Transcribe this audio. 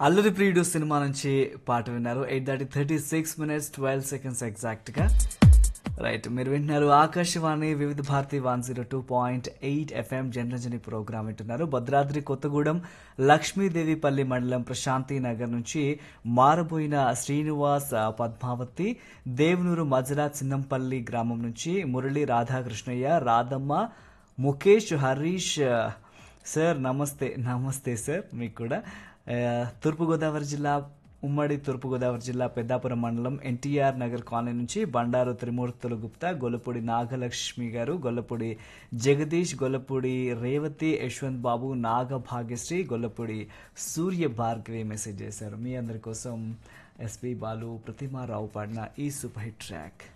అల్లరి ప్రియుడు సినిమా నుంచి పాట విన్నారు eight thirty thirty six minutes twelve seconds ఎగ్జాక్ట్గా రైట్ మీరు వింటున్నారు Akashvani Vividh Bharati one zero two point eight FM Janaranjani program వింటున్నారు భద్రాద్రి కొత్తగూడెం లక్ష్మీదేవిపల్లి మండలం ప్రశాంతి నగర్ నుంచి మారబోయిన శ్రీనివాస్ ఆ, పద్మావతి దేవనూరు మజరా చిన్నంపల్లి గ్రామం నుంచి మురళి రాధాకృష్ణయ్య రాధమ్మ ముఖేష్ హరీష్ ఆ, సార్ నమస్తే నమస్తే సార్ మీకు కూడా ఆ, తూర్పుగోదావరి జిల్లా ఉమ్మడి తూర్పుగోదావరి జిల్లా పెద్దాపురం మండలం ఎన్టీఆర్ నగర్ కాలనీ నుంచి బండారు త్రిమూర్తులు గుప్తా గొల్లపూడి నాగలక్ష్మి గారు గొల్లపూడి జగదీష్ గొల్లపూడి రేవతి యశ్వంత్ బాబు నాగ భాగ్యశ్రీ గొల్లపూడి సూర్య భార్గవి మెసేజ్ చేశారు మీ అందరి కోసం ఎస్పి బాలు ప్రతిమారావు పాడిన ఈ సూపర్ హిట్ ట్రాక్